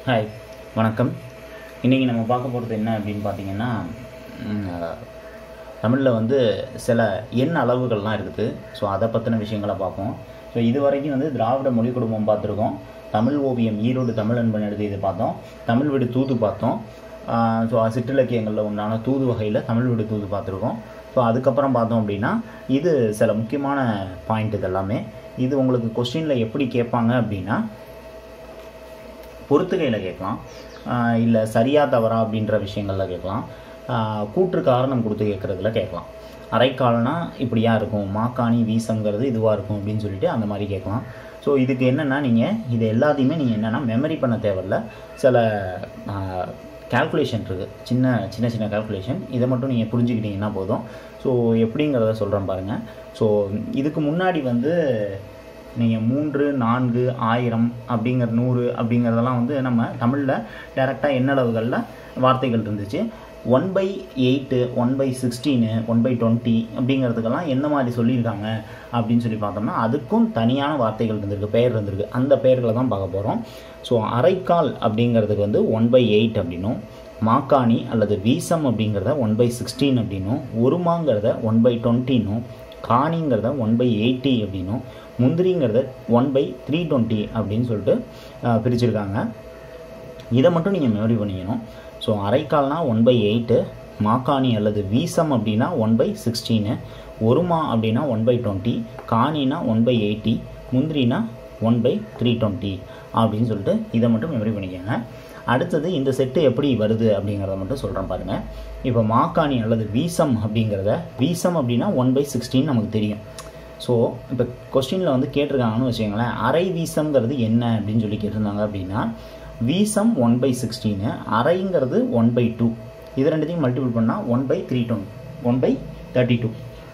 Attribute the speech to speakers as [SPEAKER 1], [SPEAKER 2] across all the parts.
[SPEAKER 1] hi வணக்கம் இன்றைக்கி நம்ம பார்க்க போகிறது என்ன அப்படின்னு பார்த்தீங்கன்னா தமிழில் வந்து சில எண் அளவுகள்லாம் இருக்குது ஸோ அதை பற்றின விஷயங்களை பார்ப்போம் ஸோ இது வரைக்கும் வந்து திராவிட மொழி குடும்பம் பார்த்துருக்கோம் தமிழ் ஓவியம் ஈரோடு தமிழ் அன்பன் எழுதியது பார்த்தோம் தமிழ் வீடு தூது பார்த்தோம் ஸோ சிற்றிலக்கியங்களில் உண்டான தூது வகையில் தமிழ் வீடு தூது பார்த்துருக்கோம் ஸோ அதுக்கப்புறம் பார்த்தோம் அப்படின்னா இது சில முக்கியமான பாயிண்ட் இது எல்லாமே இது உங்களுக்கு கொஸ்டினில் எப்படி கேட்பாங்க அப்படின்னா பொறுத்துகையில் கேட்கலாம் இல்லை சரியா தவறா அப்படின்ற விஷயங்களில் கேட்கலாம் ஆஹ் கூற்று காரணம் கொடுத்து கேட்குறதுல கேட்கலாம் அரைக்கால்னா இப்படியா இருக்கும் மாக்காணி வீசங்கிறது இதுவாக இருக்கும் அப்படின்னு சொல்லிட்டு அந்த மாதிரி கேட்கலாம் ஸோ இதுக்கு என்னென்னா நீங்கள் இது எல்லாத்தையுமே நீங்கள் என்னென்னா மெமரி பண்ண தேவையில்ல சில கால்குலேஷன் இருக்குது சின்ன சின்ன சின்ன கால்குலேஷன் இதை மட்டும் நீங்கள் புரிஞ்சுக்கிட்டீங்கன்னா போதும் ஸோ எப்படிங்கிறத சொல்கிறேன் பாருங்கள் ஸோ இதுக்கு முன்னாடி வந்து நீங்கள் மூன்று நான்கு ஆயிரம் அப்படிங்கிற நூறு அப்படிங்கிறதெல்லாம் வந்து நம்ம தமிழில் டேரெக்டாக எண்ணளவுகளில் வார்த்தைகள் இருந்துச்சு one by eight one by sixteen one by twenty அப்படிங்கிறதுக்கெல்லாம் எந்த மாதிரி சொல்லியிருக்காங்க அப்படின்னு சொல்லி பார்த்தோம்னா அதுக்கும் தனியான வார்த்தைகள் இருந்திருக்கு பெயர் இருந்திருக்கு அந்த பெயர்களை தான் பார்க்க போகிறோம் ஸோ அரைக்கால் அப்படிங்கிறதுக்கு வந்து ஒன் பை எயிட் அப்படின்னும் மாக்காணி அல்லது வீசம் அப்படிங்கிறத ஒன் பை சிக்ஸ்டீன் அப்படின்னும் ஒருமாங்கிறத ஒன் பை டுவெண்ட்டினும் காணிங்கிறத ஒன் பை எயிட்டி அப்படின்னும் முந்திரிங்கிறத ஒன் பை த்ரீ டுவெண்ட்டி அப்படின்னு சொல்லிட்டு அஹ், பிரிச்சிருக்காங்க இதை மட்டும் நீங்கள் மெமரி பண்ணிக்கணும் ஸோ அரைக்கால்னா ஒன் பை எயிட்டு மாக்காணி அல்லது வீசம் அப்படின்னா ஒன் பை சிக்ஸ்டீனு ஒருமா அப்படின்னா ஒன் பை டுவெண்ட்டி காணினா ஒன் பை எயிட்டி முந்திரினா ஒன் பை த்ரீ டுவெண்ட்டி அப்படின்னு சொல்லிட்டு இதை மட்டும் மெமரி பண்ணிக்கோங்க அடுத்தது இந்த செட்டு எப்படி வருது அப்படிங்கிறத மட்டும் சொல்கிறேன் பாருங்கள் இப்போ மாக்காணி அல்லது வீசம் அப்படிங்கிறத வீசம் அப்படின்னா ஒன் பை சிக்ஸ்டீன் நமக்கு தெரியும் ஸோ இப்போ கொஸ்டினில் வந்து கேட்டிருக்காங்கன்னு வச்சுக்கோங்களேன் அரை வீசம்ங்கிறது என்ன அப்படின்னு சொல்லி கேட்டிருந்தாங்க அப்படின்னா வீசம் ஒன் பை சிக்ஸ்டீனு அரைங்கிறது ஒன் பை டூ இது ரெண்டுத்தையும் மல்டிபிள் பண்ணால் ஒன் பை த்ரீ டொன் ஒன் பை தேர்ட்டி டூ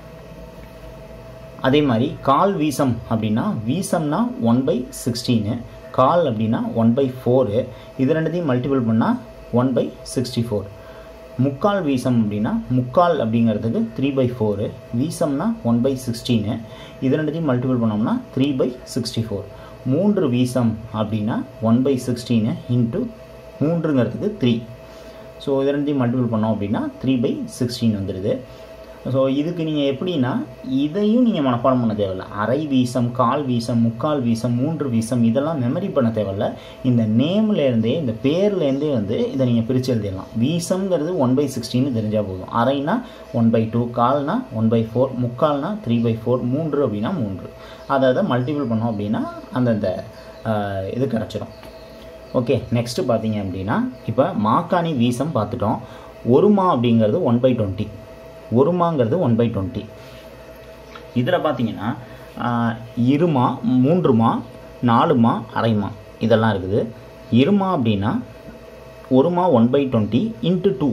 [SPEAKER 1] அதே மாதிரி கால் வீசம் அப்படின்னா வீசம்னா ஒன் பை சிக்ஸ்டீனு கால் அப்படின்னா ஒன் பை ஃபோரு இது ரெண்டுத்தையும் மல்டிபிள் பண்ணால் ஒன் பை சிக்ஸ்டி ஃபோர் முக்கால் வீசம் அப்படின்னா முக்கால் அப்படிங்கிறதுக்கு த்ரீ பை ஃபோரு வீசம்னா ஒன் பை சிக்ஸ்டீனு இது ரெண்டுத்தையும் மல்டிபிள் பண்ணோம்னா த்ரீ பை சிக்ஸ்டி ஃபோர் மூன்று வீசம் அப்படின்னா ஒன் பை சிக்ஸ்டீனு இன்ட்டு மூன்றுங்கிறதுக்கு த்ரீ ஸோ இது ரெண்டையும் மல்டிபிள் பண்ணோம் அப்படின்னா த்ரீ பை சிக்ஸ்டீன் வந்துடுது ஸோ இதுக்கு நீங்கள் எப்படின்னா இதையும் நீங்கள் மனப்பாடம் பண்ண தேவையில்ல அரை வீசம் கால் வீசம் முக்கால் வீசம் மூன்று வீசம் இதெல்லாம் மெமரி பண்ண தேவையில்ல இந்த நேம்லேருந்தே இந்த பேர்லேருந்தே வந்து இதை நீங்கள் பிரித்து எழுதிடலாம் வீசம்ங்கிறது ஒன் பை சிக்ஸ்டின்னு தெரிஞ்சால் போதும் அரைனா ஒன் பை டூ கால்னா ஒன் பை ஃபோர் முக்கால்னா த்ரீ பை ஃபோர் மூன்று அப்படின்னா மூன்று அதை அதை மல்டிபிள் பண்ணோம் அப்படின்னா அந்தந்த ஆஹ், இது கிடச்சிடும் ஓகே நெக்ஸ்ட்டு பார்த்தீங்க அப்படின்னா இப்போ மாக்காணி வீசம் பார்த்துட்டோம் ஒருமா அப்படிங்கிறது ஒன் பை டுவெண்ட்டி ஒருமாங்கிறது ஒன் பை டுவெண்ட்டி இதில் பார்த்தீங்கன்னா ஆஹ், இருமா மூன்றுமா நாலுமா அரைமா இதெல்லாம் இருக்குது இருமா அப்படின்னா ஒருமா one by twenty into two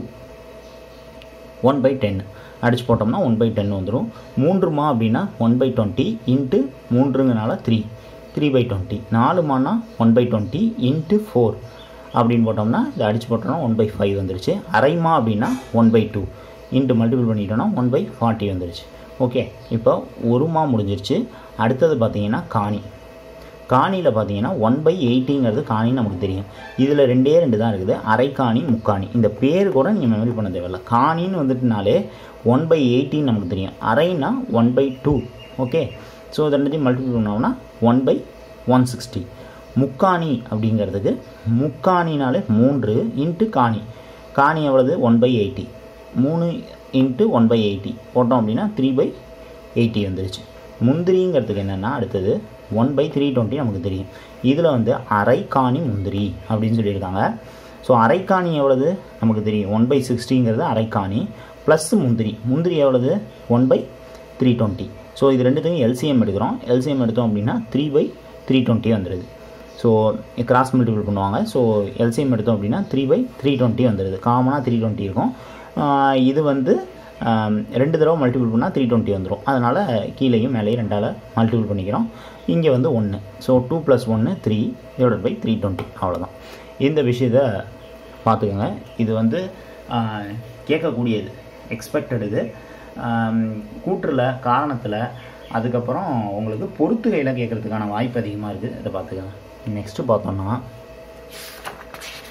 [SPEAKER 1] one by ten அடிச்சு போட்டோம்னா ஒன் பை டென் வந்துடும் மூன்றுமா அப்படின்னா ஒன் பை டுவெண்ட்டி இன்ட்டு மூன்றுங்கனால த்ரீ த்ரீ பை டுவெண்ட்டி நாலுமானா one by twenty into four அப்படின்னு போட்டோம்னா இதை அடிச்சு போட்டோம்னா ஒன் பை ஃபைவ் வந்துருச்சு அரைமா அப்படின்னா one by two into multiple பண்ணிட்டோம்னா ஒன் பை ஃபார்ட்டி வந்துருச்சு ஓகே இப்போ ஒருமா முடிஞ்சிருச்சு அடுத்தது பார்த்தீங்கன்னா காணி காணியில் பார்த்தீங்கன்னா ஒன் பை எயிட்டிங்கிறது காணின்னு நமக்கு தெரியும் இதில் ரெண்டே ரெண்டு தான் இருக்குது அரைக்காணி முக்காணி இந்த பேர் கூட நீங்கள் மெமரி பண்ண தேவையில்ல காணின்னு வந்துட்டுனாலே ஒன் பை எயிட்டின்னு நமக்கு தெரியும் அரைனா one by two okay so இது ரெண்டுத்தையும் மல்டிபிள் பண்ணோம்னா ஒன் பை ஒன் சிக்ஸ்டி முக்காணி அப்படிங்கிறதுக்கு முக்காணினாலே மூன்று இன்ட்டு காணி காணி எவ்வளவு ஒன் பை எயிட்டி மூணு இன்ட்டு ஒன் பை எயிட்டி போட்டோம் அப்படின்னா த்ரீ பை எயிட்டி வந்துருச்சு முந்திரிங்கிறதுக்கு என்னென்னா அடுத்தது ஒன் பை த்ரீ டுவெண்ட்டி நமக்கு தெரியும் இதில் வந்து அரைக்காணி முந்திரி அப்படின்னு சொல்லியிருக்காங்க ஸோ அரைக்காணி எவ்வளவு நமக்கு தெரியும் ஒன் பை சிக்ஸ்டிங்கிறது அரைக்காணி ப்ளஸ் முந்திரி முந்திரி எவ்வளவு one by three twenty so இது ரெண்டுத்தையும் எல்சிஎம் எடுக்கிறோம் எல்சிஎம் எடுத்தோம் அப்படின்னா த்ரீ பை த்ரீ டுவெண்ட்டி வந்துடுது ஸோ கிராஸ் மல்டிபிள் பண்ணுவாங்க ஸோ எல்சிஎம் எடுத்தோம் அப்படின்னா த்ரீ பை த்ரீ டுவெண்ட்டி வந்துடுது காமனாக த்ரீ டுவெண்ட்டி இருக்கும் ஆஹ் இது வந்து ஆம், ரெண்டு தடவை மல்டிபிள் பண்ணால் த்ரீ டுவெண்ட்டி வந்துடும் அதனால் கீழேயும் மேலேயும் ரெண்டால் மல்டிபிள் பண்ணிக்கிறோம் இங்கே வந்து ஒன்று ஸோ டூ ப்ளஸ் ஒன்று three divide by three twenty அவ்வளோதான் இந்த விஷயத்தை பார்த்துக்கோங்க இது வந்து ஆஹ், கேட்கக்கூடியது எக்ஸ்பெக்டட் இது கூற்றில் காரணத்தில் அதுக்கப்புறம் உங்களுக்கு பொறுத்துகையில் கேட்குறதுக்கான வாய்ப்பு அதிகமாக இருக்குது இதை பார்த்துக்கோங்க நெக்ஸ்ட்டு பார்த்தோம்னா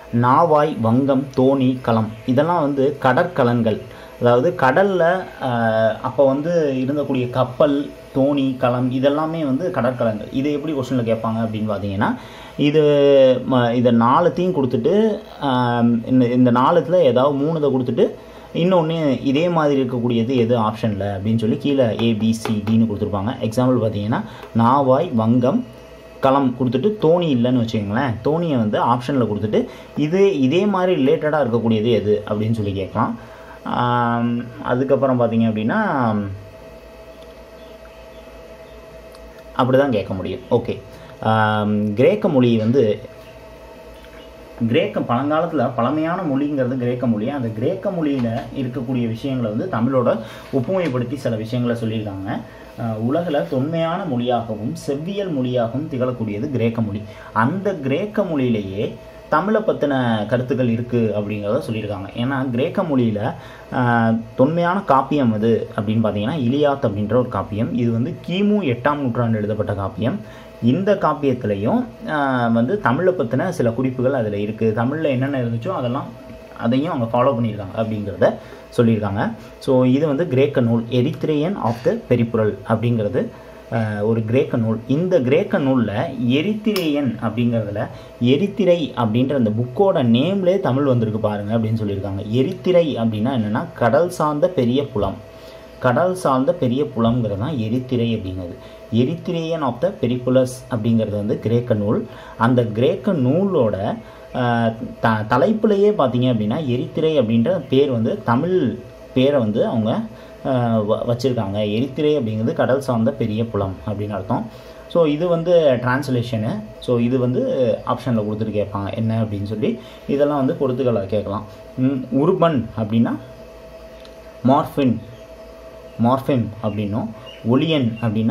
[SPEAKER 1] நாவாய் வங்கம் தோணி களம் இதெல்லாம் வந்து கடற்கலன்கள் அதாவது கடலில் அப்போ வந்து இருந்தக்கூடிய கப்பல் தோணி களம் இதெல்லாமே வந்து கடற்கலன்கள் இது எப்படி கொஸ்டினில் கேட்பாங்க அப்படின்னு பார்த்தீங்கன்னா இது ம- இதை நாலுத்தையும் கொடுத்துட்டு ஆம், இந்த இந்த நாலுத்தில் ஏதாவது மூணு இதை கொடுத்துட்டு இன்னொன்று இதே மாதிரி இருக்கக்கூடியது எது ஆப்ஷனில் அப்படின்னு சொல்லி கீழே ஏபிசிடின்னு கொடுத்துருப்பாங்க எக்ஸாம்பிள் பார்த்தீங்கன்னா நாவாய் வங்கம் களம் கொடுத்துட்டு தோணி இல்லைன்னு வச்சுக்கோங்களேன் தோணியை வந்து ஆப்ஷனில் கொடுத்துட்டு இது இதே மாதிரி ரிலேட்டடாக இருக்கக்கூடியது எது அப்படின்னு சொல்லி கேட்கலாம் ஆம், அதுக்கப்புறம் பார்த்தீங்க அப்படின்னா அப்படி தான் கேட்க முடியும் ஓகே கிரேக்க மொழி வந்து கிரேக்க பழங்காலத்தில் பழமையான மொழிங்கிறது கிரேக்க மொழி அந்த கிரேக்க மொழியில் இருக்கக்கூடிய விஷயங்களை வந்து தமிழோட ஒப்புமைப்படுத்தி சில விஷயங்களை சொல்லியிருக்காங்க உலகில் தொன்மையான மொழியாகவும் செவ்வியல் மொழியாகவும் திகழக்கூடியது கிரேக்க மொழி அந்த கிரேக்க மொழியிலேயே தமிழை பற்றின கருத்துக்கள் இருக்குது அப்படிங்கிறத சொல்லியிருக்காங்க ஏன்னா கிரேக்க மொழியில் தொன்மையான காப்பியம் அது அப்படின்னு பார்த்தீங்கன்னா இலியாத் அப்படின்ற ஒரு காப்பியம் இது வந்து கிமு எட்டாம் நூற்றாண்டு எழுதப்பட்ட காப்பியம் இந்த காப்பியத்திலையும் ஆஹ், வந்து தமிழை பற்றின சில குறிப்புகள் அதில் இருக்குது தமிழில் என்னென்ன இருந்துச்சோ அதெல்லாம் அதையும் அவங்க ஃபாலோ பண்ணியிருக்காங்க அப்படிங்கிறத சொல்லியிருக்காங்க ஸோ இது வந்து கிரேக்க நூல் எரித்ரேயன் ஆஃப் த பெரிப்புரல் அப்படிங்கிறது ஆஹ், ஒரு கிரேக்க நூல் இந்த கிரேக்க நூலில் எரித்திரேயன் அப்படிங்கிறதுல எரித்திரை அப்படின்ற அந்த புக்கோட நேம்லேயே தமிழ் வந்திருக்கு பாருங்க அப்படின்னு சொல்லியிருக்காங்க எரித்திரை அப்படின்னா என்னென்னா கடல் சார்ந்த பெரிய புலம் கடல் சார்ந்த பெரிய புலம்ங்கிறது தான் எரித்திரை அப்படிங்கிறது எரித்திரேயன் ஆஃப் த பெரிப்புலஸ் அப்படிங்கிறது வந்து கிரேக்க நூல் அந்த கிரேக்க நூலோட ஆஹ், த தலைப்புலையே பார்த்தீங்க அப்படின்னா எரித்திரை அப்படின்ற பேர் வந்து தமிழ் பேரை வந்து அவங்க ஆஹ், வ- வச்சிருக்காங்க எரித்திரை அப்படிங்கிறது கடல் சார்ந்த பெரிய புலம் அப்படின்னு அர்த்தம் ஸோ இது வந்து டிரான்ஸ்லேஷனு ஸோ இது வந்து ஆப்ஷனில் கொடுத்துட்டு கேட்பாங்க என்ன அப்படின்னு சொல்லி இதெல்லாம் வந்து கொடுத்துக்களை கேட்கலாம் ம், உருபன் அப்படின்னா மார்ஃபின் மார்ஃபிம் அப்படின்னும் ஒலியன் அப்படின்னா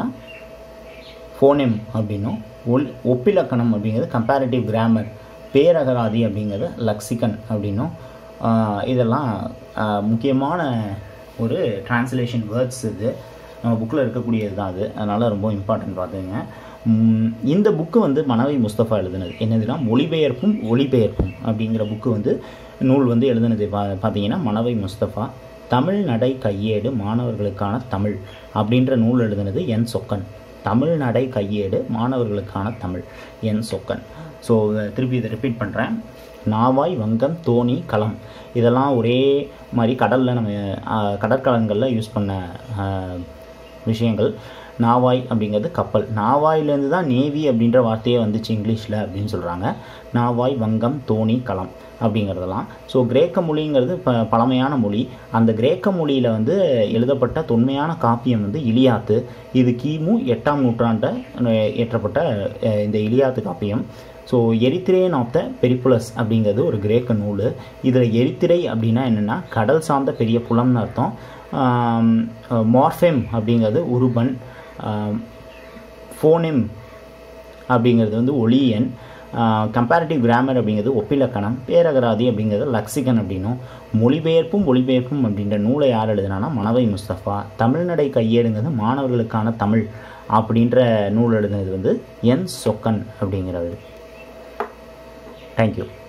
[SPEAKER 1] ஃபோனெம் அப்படின்னும் ஒல் ஒப்பிலக்கணம் அப்படிங்கிறது கம்பேரிட்டிவ் கிராமர் பேரகராதி அப்படிங்கிறது லக்சிகன் அப்படின்னும் ஆஹ், இதெல்லாம் ஆஹ், முக்கியமான ஒரு டிரான்ஸ்லேஷன் வேர்ட்ஸ் இது நம்ம புக்கில் இருக்கக்கூடியது தான் அது அதனால் ரொம்ப இம்பார்ட்டன்ட் பார்த்துங்க உம், இந்த புக்கு வந்து மனவை முஸ்தபா எழுதுனது என்னதுன்னா மொழிபெயர்ப்பும் ஒளிபெயர்ப்பும் அப்படிங்கிற புக்கு வந்து நூல் வந்து எழுதுனது பா பார்த்தீங்கன்னா மனவை முஸ்தபா தமிழ் நடை கையேடு மாணவர்களுக்கான தமிழ் அப்படின்ற நூல் எழுதுனது என் சொக்கன் தமிழ் நடை கையேடு மாணவர்களுக்கான தமிழ் என் சொக்கன் ஸோ திருப்பி இதை ரிப்பீட் பண்ணுறேன் நாவாய் வங்கம் தோணி களம் இதெல்லாம் ஒரே மாதிரி கடலில் நம்ம ஆஹ், கடற்கலன்களில் யூஸ் பண்ண ஆஹ், விஷயங்கள் நாவாய் அப்படிங்கிறது கப்பல் நாவாயிலேருந்து தான் நேவி அப்படின்ற வார்த்தையே வந்துச்சு இங்கிலீஷில் அப்படின்னு சொல்கிறாங்க நாவாய் வங்கம் தோணி களம் அப்படிங்கிறதெல்லாம் ஸோ கிரேக்க மொழிங்கிறது ப பழமையான மொழி அந்த கிரேக்க மொழியில் வந்து எழுதப்பட்ட தொன்மையான காப்பியம் வந்து இலியாத்து இது கிமு எட்டாம் நூற்றாண்டை ஏற்றப்பட்ட அஹ், இந்த இலியாத்து காப்பியம் ஸோ எரித்திரேன் ஆஃப் த பெரிப்புலஸ் அப்படிங்கிறது ஒரு கிரேக்க நூல் இதில் எரித்திரை அப்படின்னா என்னென்னா கடல் சார்ந்த பெரிய புலம்னு அர்த்தம் மார்ஃபெம் அப்படிங்கிறது உருபன் ஃபோனெம் அப்படிங்கிறது வந்து ஒளியன் கம்பேரிட்டிவ் கிராமர் அப்படிங்கிறது ஒப்பிலக்கணம் பேரகராதி அப்படிங்கிறது லக்சிகன் அப்படின்னும் மொழிபெயர்ப்பும் ஒளிபெயர்ப்பும் அப்படின்ற நூலை யார் எழுதுனானா மனவை முஸ்தபா தமிழ்நடை கையேடுங்கிறது மாணவர்களுக்கான தமிழ் அப்படின்ற நூல் எழுதுனது வந்து என் சொக்கன் அப்படிங்கிறது தேங்க்யூ